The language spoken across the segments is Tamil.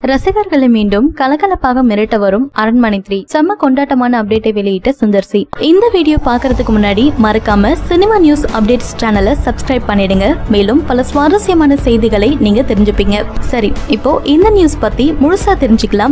ரசிகர்களை மீண்டும் கலகலப்பாக மிரட்ட வரும் அரண்மனை த்ரீ செம்ம கொண்டாட்டமான அப்டேட்டை வெளியிட்ட சுந்தர்சி இந்த வீடியோ பார்க்கறதுக்கு முன்னாடி மறக்காம சினிமா நியூஸ் அப்டேட்ஸ் சேனலை சப்ஸ்கிரைப் பண்ணிடுங்க மேலும் பல சுவாரஸ்யமான செய்திகளை நீங்க தெரிஞ்சுப்பீங்க சரி இப்போ இந்த நியூஸ் பத்தி முழுசா தெரிஞ்சுக்கலாம்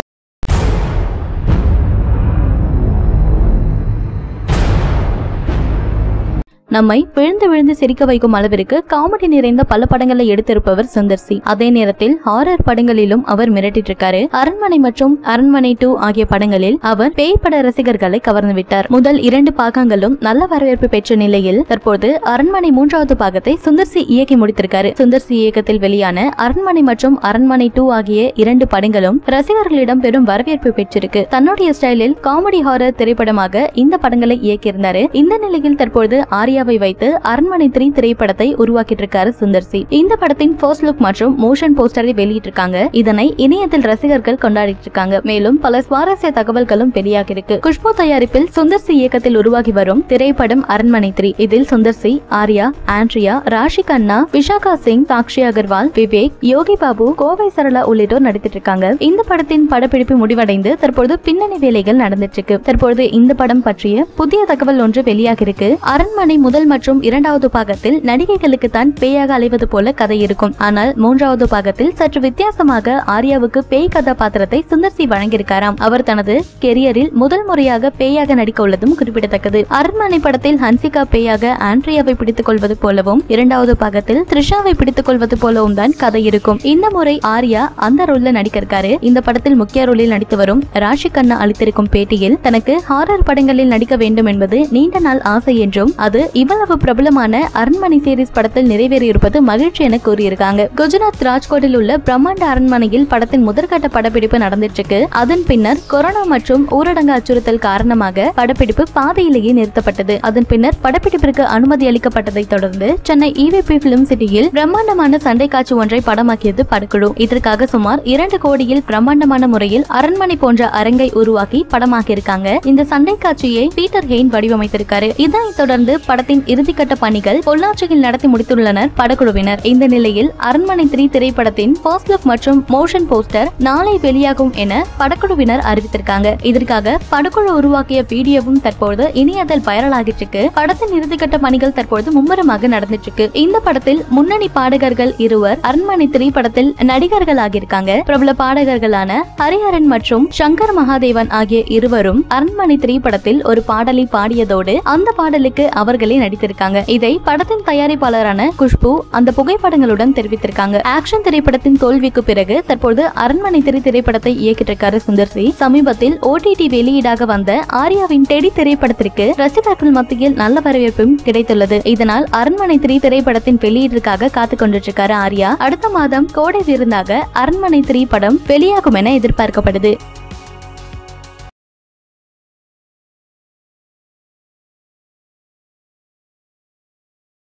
நம்மை விழுந்து விழுந்து சிரிக்க வைக்கும் அளவிற்கு காமெடி நிறைந்த பல படங்களை எடுத்திருப்பவர் சுந்தர்சி அதே நேரத்தில் ஹாரர் படங்களிலும் அவர் மிரட்டிட்டு இருக்காரு அரண்மனை மற்றும் அரண்மனை டூ ஆகிய படங்களில் அவர் பேய் பட ரசிகர்களை கவர்ந்து விட்டார் முதல் இரண்டு பாகங்களும் நல்ல வரவேற்பு பெற்ற நிலையில் தற்போது அரண்மனை மூன்றாவது பாகத்தை சுந்தர்சி இயக்கி முடித்திருக்காரு சுந்தர்சி இயக்கத்தில் வெளியான அரண்மனை மற்றும் அரண்மனை டூ ஆகிய இரண்டு படங்களும் ரசிகர்களிடம் பெரும் வரவேற்பு பெற்றிருக்கு தன்னுடைய ஸ்டைலில் காமெடி ஹாரர் திரைப்படமாக இந்த படங்களை இயக்கியிருந்தாரு இந்த நிலையில் தற்போது ஆர்யாவை வைத்து அரண்மனை த்ரீ திரைப்படத்தை உருவாக்கிட்டு இருக்காரு சுந்தர்சி இந்த படத்தின் ஃபர்ஸ்ட் லுக் மற்றும் மோஷன் போஸ்டரை வெளியிட்டிருக்காங்க இதனை இணையத்தில் ரசிகர்கள் கொண்டாடிட்டு இருக்காங்க மேலும் பல சுவாரஸ்ய தகவல்களும் வெளியாகிருக்கு குஷ்பு தயாரிப்பில் சுந்தர்சி இயக்கத்தில் உருவாகி வரும் திரைப்படம் அரண்மனை த்ரீ இதில் சுந்தர்சி ஆர்யா ஆண்ட்ரியா ராஷி கண்ணா விஷாகா சிங் சாக்ஷி அகர்வால் விவேக் யோகி பாபு கோவை சரளா உள்ளிட்டோர் நடித்திட்டு இருக்காங்க இந்த படத்தின் படப்பிடிப்பு முடிவடைந்து தற்போது பின்னணி வேலைகள் நடந்துட்டு இருக்கு தற்போது இந்த படம் பற்றிய புதிய தகவல் ஒன்று வெளியாகிருக்கு அரண்மனை முதல் மற்றும் இரண்டாவது பாகத்தில் நடிகைகளுக்கு தான் பேயாக அலைவது போல கதை இருக்கும் ஆனால் மூன்றாவது பாகத்தில் சற்று வித்தியாசமாக ஆர்யாவுக்கு பேய் கதாபாத்திரத்தை சுந்தர்சி வழங்கியிருக்காராம் அவர் தனது கெரியரில் முதல் முறையாக பேயாக நடிக்க உள்ளதும் குறிப்பிடத்தக்கது அரண்மனை படத்தில் ஹன்சிகா பேயாக ஆண்ட்ரியாவை பிடித்துக் கொள்வது போலவும் இரண்டாவது பாகத்தில் த்ரிஷாவை பிடித்துக் கொள்வது போலவும் தான் கதை இருக்கும் இந்த முறை ஆர்யா அந்த ரோல்ல நடிக்க இருக்காரு இந்த படத்தில் முக்கிய ரோலில் நடித்து வரும் ராஷி கண்ணா அளித்திருக்கும் பேட்டியில் தனக்கு ஹாரர் படங்களில் நடிக்க வேண்டும் என்பது நீண்ட நாள் ஆசை என்றும் அது இவ்வளவு பிரபலமான அரண்மனை சீரிஸ் படத்தில் நிறைவேறியிருப்பது மகிழ்ச்சி என கூறியிருக்காங்க குஜராத் ராஜ்கோட்டில் உள்ள பிரம்மாண்ட அரண்மனையில் படத்தின் முதற்கட்ட படப்பிடிப்பு நடந்துட்டு இருக்கு அதன் பின்னர் கொரோனா மற்றும் ஊரடங்கு அச்சுறுத்தல் காரணமாக படப்பிடிப்பு பாதையிலேயே நிறுத்தப்பட்டது அதன் பின்னர் படப்பிடிப்பிற்கு அனுமதி அளிக்கப்பட்டதை தொடர்ந்து சென்னை இவிபி பிலிம் சிட்டியில் பிரம்மாண்டமான சண்டை காட்சி ஒன்றை படமாக்கியது படக்குழு இதற்காக சுமார் இரண்டு கோடியில் பிரம்மாண்டமான முறையில் அரண்மனை போன்ற அரங்கை உருவாக்கி படமாக்கியிருக்காங்க இந்த சண்டை காட்சியை பீட்டர் ஹெயின் வடிவமைத்திருக்காரு இதனைத் தொடர்ந்து படத்தின் இறுதிக்கட்ட பணிகள் பொள்ளாச்சியில் நடத்தி முடித்துள்ளனர் படக்குழுவினர் இந்த நிலையில் அரண்மனை த்ரீ திரைப்படத்தின் ஃபர்ஸ்ட் லுக் மற்றும் மோஷன் போஸ்டர் நாளை வெளியாகும் என படக்குழுவினர் அறிவித்திருக்காங்க இதற்காக படக்குழு உருவாக்கிய வீடியோவும் தற்போது இணையத்தில் வைரல் ஆகிட்டு இருக்கு படத்தின் இறுதிக்கட்ட பணிகள் தற்போது மும்முரமாக நடந்துட்டு இருக்கு இந்த படத்தில் முன்னணி பாடகர்கள் இருவர் அரண்மனை த்ரீ படத்தில் நடிகர்கள் ஆகியிருக்காங்க பிரபல பாடகர்களான ஹரிஹரன் மற்றும் சங்கர் மகாதேவன் ஆகிய இருவரும் அரண்மனை த்ரீ படத்தில் ஒரு பாடலை பாடியதோடு அந்த பாடலுக்கு அவர்களே நடித்திருக்காங்க இதை படத்தின் தயாரிப்பாளரான குஷ்பு அந்த புகைப்படங்களுடன் தெரிவித்திருக்காங்க ஆக்ஷன் திரைப்படத்தின் தோல்விக்கு பிறகு தற்போது அரண்மனை திரை திரைப்படத்தை இயக்கிட்டு இருக்காரு சுந்தர்சி சமீபத்தில் ஓடிடி வெளியீடாக வந்த ஆர்யாவின் டெடி திரைப்படத்திற்கு ரசிகர்கள் மத்தியில் நல்ல வரவேற்பும் கிடைத்துள்ளது இதனால் அரண்மனை த்ரீ திரைப்படத்தின் வெளியீட்டிற்காக காத்து கொண்டிட்டு இருக்காரு ஆர்யா அடுத்த மாதம் கோடை விருந்தாக அரண்மனை த்ரீ படம் வெளியாகும் என எதிர்பார்க்கப்படுது